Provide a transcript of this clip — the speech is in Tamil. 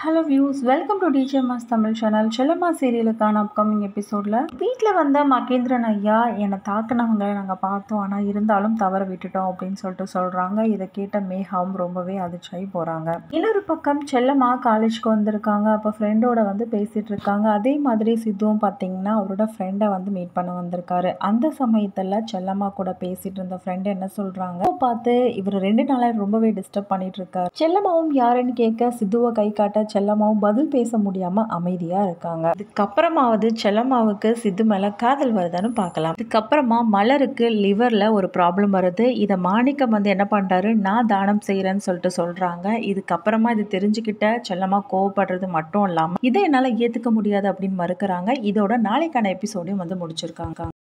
hello views welcome to DJ mass Tamil channel Chellamma சீரியலுக்கான அப்கமிங் எபிசோடில் வீட்டில் வந்த மகேந்திரன் ஐயா என்னை தாக்குனவங்க நாங்கள் பார்த்தோம் ஆனால் இருந்தாலும் தவற விட்டுட்டோம் அப்படின்னு சொல்லிட்டு சொல்கிறாங்க இதை கேட்ட மேகாவும் ரொம்பவே அதிர்ச்சியாகி போகிறாங்க இன்னொரு பக்கம் செல்லம்மா காலேஜ்க்கு வந்திருக்காங்க அப்போ ஃப்ரெண்டோட வந்து பேசிகிட்டு இருக்காங்க அதே மாதிரி சித்துவும் பார்த்தீங்கன்னா அவரோட ஃப்ரெண்டை வந்து மீட் பண்ண வந்திருக்காரு அந்த சமயத்தில் செல்லம்மா கூட பேசிகிட்டு இருந்த ஃப்ரெண்டு என்ன சொல்கிறாங்க பார்த்து இவர் ரெண்டு நாளாக ரொம்பவே டிஸ்டர்ப் பண்ணிட்டு இருக்காரு செல்லம்மாவும் யாருன்னு கேட்க சித்துவை கை காட்ட செல்லம்மாவும் பதில் பேச முடியாம அமைதியா இருக்காங்க இதுக்கப்புறமாவது செல்லம்மாவுக்கு சித்து மேல காதல் வருதான்னு பார்க்கலாம் இதுக்கப்புறமா மலருக்கு லிவர்ல ஒரு ப்ராப்ளம் வருது இதை மாணிக்கம் வந்து என்ன பண்றாரு நான் தானம் செய்யறேன்னு சொல்லிட்டு சொல்றாங்க இதுக்கப்புறமா இது தெரிஞ்சுக்கிட்ட செல்லம்மா கோவப்படுறது மட்டும் இல்லாம இதை என்னால ஏத்துக்க முடியாது அப்படின்னு மறுக்கிறாங்க இதோட நாளைக்கான எபிசோடையும் வந்து முடிச்சிருக்காங்க